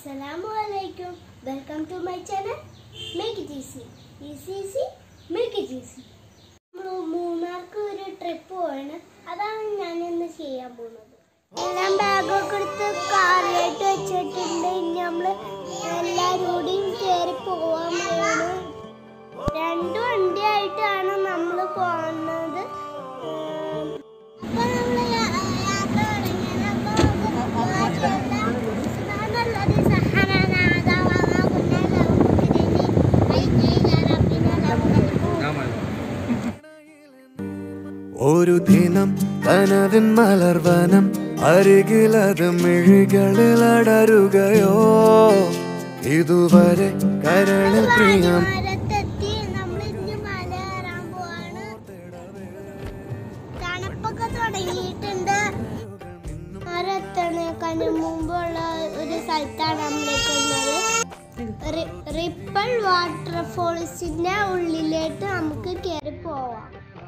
അസ്സലാമു അലൈക്കും welcome to my channel make it easy easy easy make it easy നമ്മൾ മൂന്നാർക്ക് ഒരു ട്രിപ്പ് പോവാണ് അതാണ് ഞാൻ ഇന്ന് ചെയ്യാൻ പോകുന്നത് എല്ലാം ബാഗൊക്കെ എടുത്ത് കാറിലായിട്ട് വെച്ചിട്ടുണ്ട് ഇനി നമ്മൾ എല്ലാവരും കൂടിയും കയറി പോവാൻ പോവാണ് രണ്ട് വണ്ടിയായിട്ടാണ് നമ്മൾ പോകുന്നത് ഉം, അപ്പൊ നമ്മള് യാ- യാത്ര തുടങ്ങിയാണ്. അപ്പൊ നമുക്ക് സുബ്ഹാനല്ലാഹി സഹറനാദ വമാ കുന്നാ ലഹു മുഖ്രിനീൻ. വൈകൈനാ റബ്ബിനാ ലമുഖലിബൂൻ. ഒരു ദിനം കനവിൻ മലർവനം അരികിലത് മിഴികളിൽ അടരുകയോ ഇതുവരെ കരളിൽ പ്രിയം മരത്തെത്തി നമ്മൾ ഇനി മല കയറാൻ പോവാണ് തണുപ്പൊക്കെ തുടങ്ങിയിട്ടുണ്ട് മരത്തണേക്കാന് മുമ്പുള്ള ഒരു സ്ഥലത്താണ് നമ്മളിലേക്ക് വന്നത് റി- റിപ്പിൾ വാട്ടർഫോൾസിന്റെ ഉള്ളിലേക്ക് നമുക്ക് കയറി പോവാം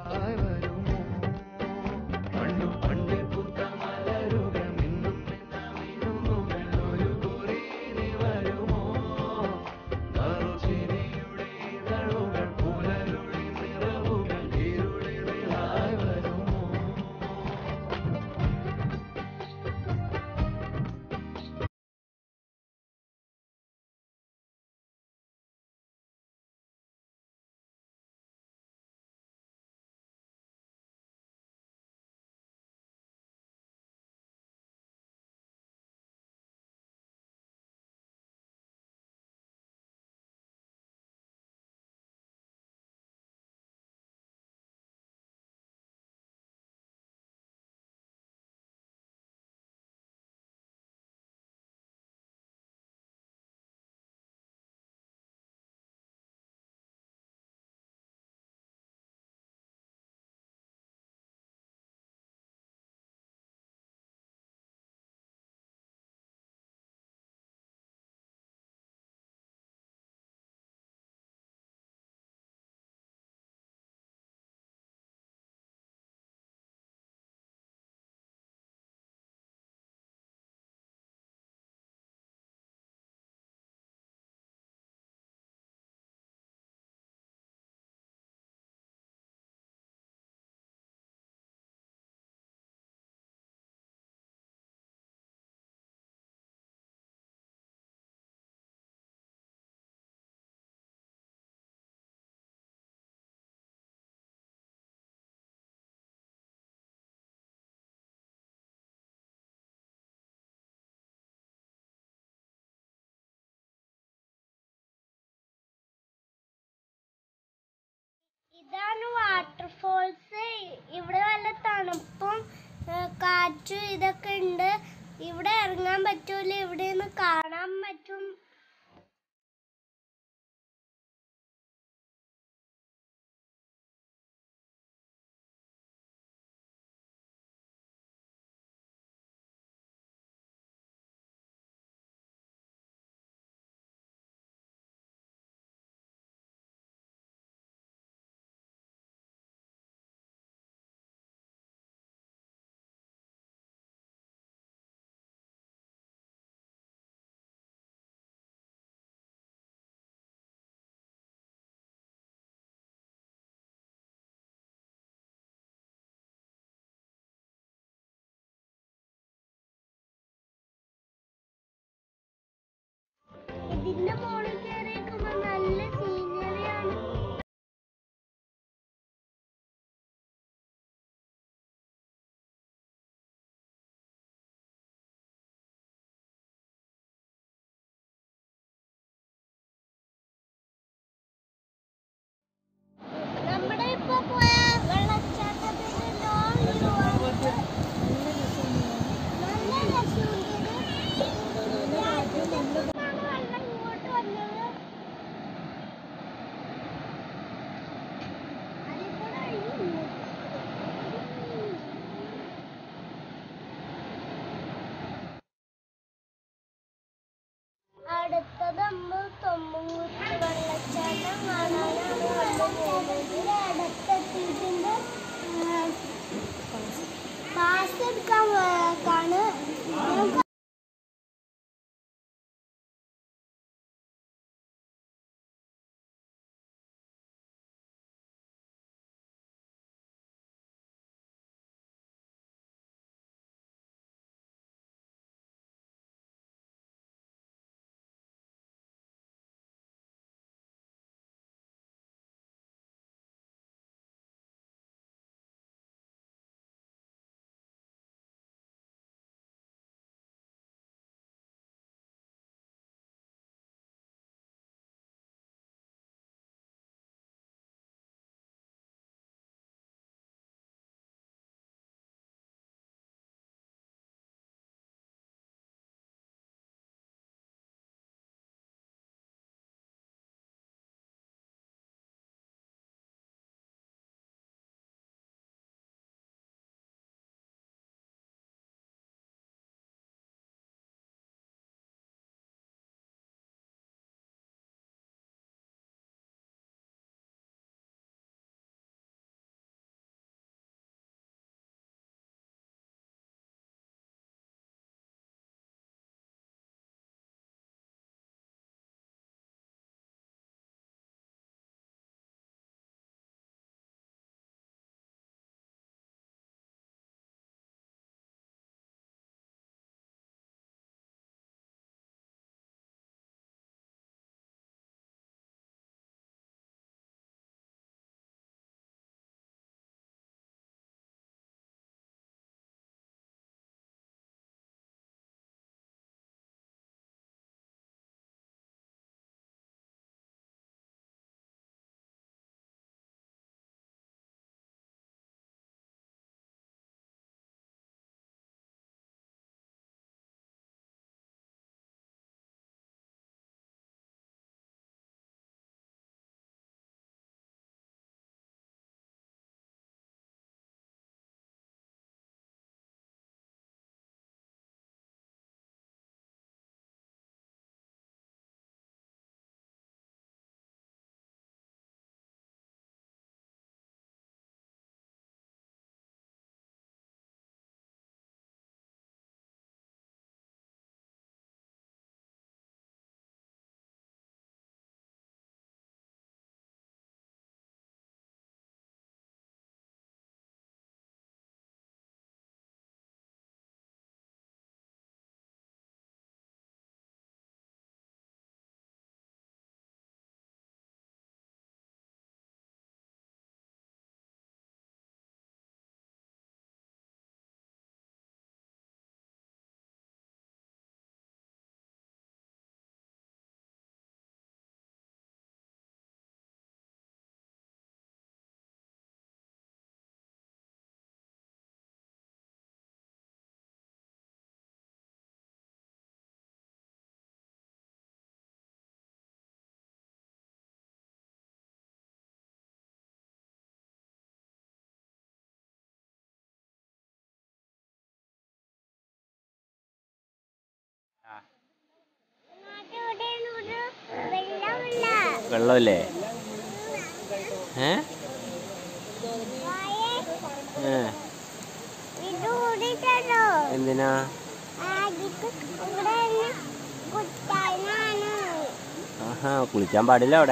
ഇതാണ് വാട്ടർഫോൾസ് ഇവിടെ നല്ല തണുപ്പും ഏ, കാറ്റും ഇതൊക്കെ ഉണ്ട് ഇവിടെ ഇറങ്ങാൻ പറ്റൂല ഇവിടെ നിന്ന് കാണാൻ പറ്റും ഇതിന്റെ മുകളിൽ കയറിയേക്കുമ്പോ നല്ല സീനറിയാണ് നമ്മുടെ ഇപ്പൊ പോയ വെള്ളച്ചാട്ടത്തിന്റെ long view ആണിത്. നല്ല രസമുണ്ട് ഇത്. വെള്ളം ഇങ്ങോട്ട് വന്നത് അതിൽക്കൂടെ ഒഴുകി അടുത്തത് നമ്മൾ തൊമ്മൂത്ത് വെള്ളച്ചാട്ടം കാണാനാണ് നമ്മൾ പോകുന്നത് അടുത്തെത്തിയിട്ടുണ്ട് പാസ് എടുക്കാൻ കാണ് വെള്ളമില്ലേ ഏ ഏ ഇത് ഓടിച്ചോ എന്തിനാ ഇവിടെ കുട്ടാനാണ് ആഹാ കുളിക്കാൻ പാടില്ല അവിടെ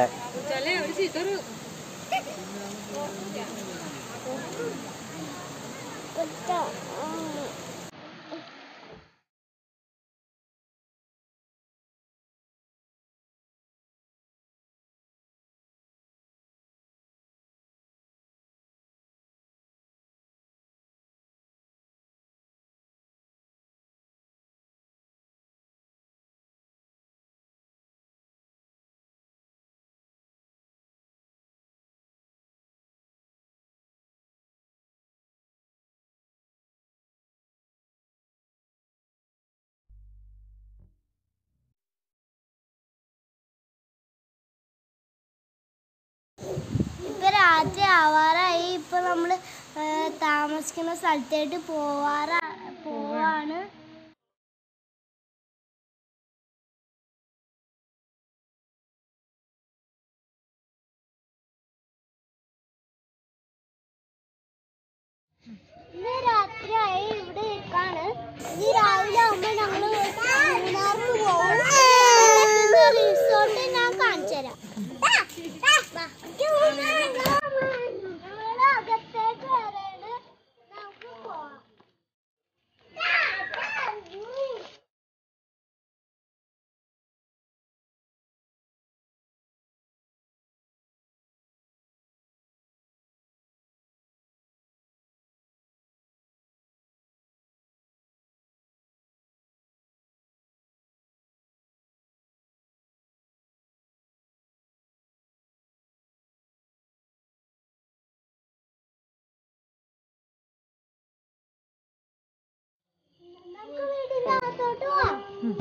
കുട്ട ഇപ്പൊ രാത്രി ആവാറായി ഇപ്പൊ നമ്മള് ഏ, താമസിക്കുന്ന സ്ഥലത്തേട്ട് പോവാറാ പോവാണ് ഇന്ന് രാത്രിയായി ഇവിടെ നിൽക്കാണ് ഇനി രാവിലെ ആവുമ്പോ ഞങ്ങള് മൂന്നാർക്ക് പോകും പിന്നെ റിസോർട്ട് ഞാൻ കാണിച്ചു തരാം ഞങ്ങള് അകത്തേക്ക് വരാണ് നമുക്ക് പോവാം നമുക്ക് വീടിന്റെ അകത്തോട്ട് പോവാം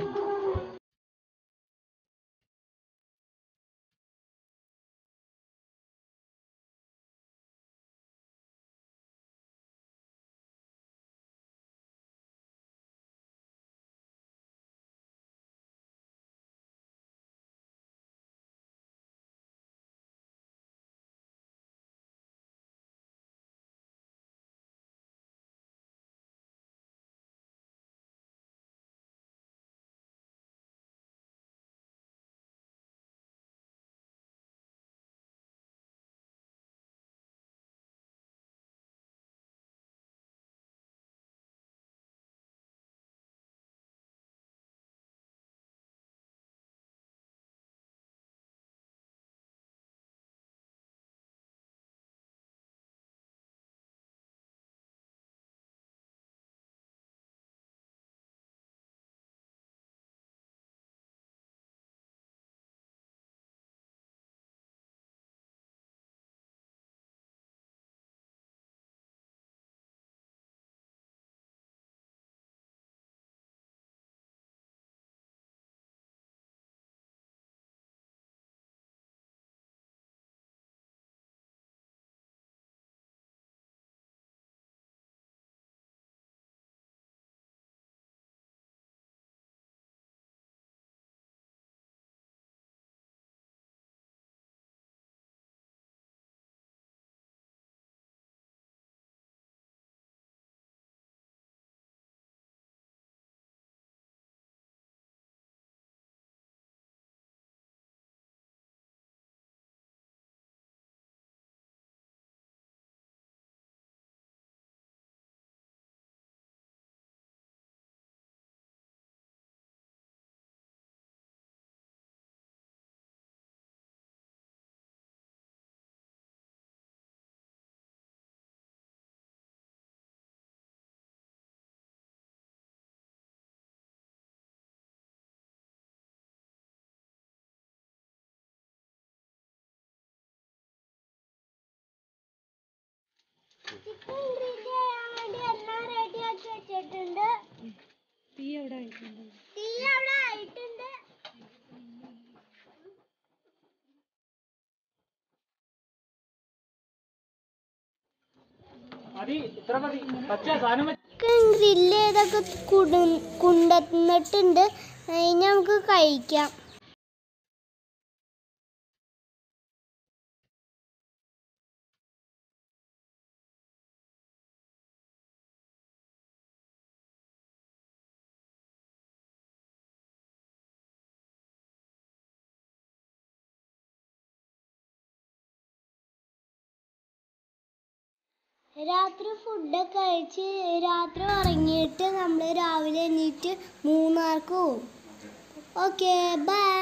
ചിക്കൻ ഗ്രില്ല് ചെയ്യാൻ വേണ്ടി എല്ലാം റെഡി ആക്കി വെച്ചിട്ടുണ്ട് തീ അവിടെ ആയിട്ടുണ്ട് ചിക്കൻ ഗ്രില്ല് ചെയ്തൊക്കെ കുടു- കുണ്ടന്നിട്ടുണ്ട് ഇനി നമുക്ക് കഴിക്കാം രാത്രി ഫുഡൊക്കെ കഴിച്ച് രാത്രി ഉറങ്ങിയിട്ട് നമ്മൾ രാവിലെ എണീറ്റ് മൂന്നാർക്ക് പോവും ഓക്കെ ബൈ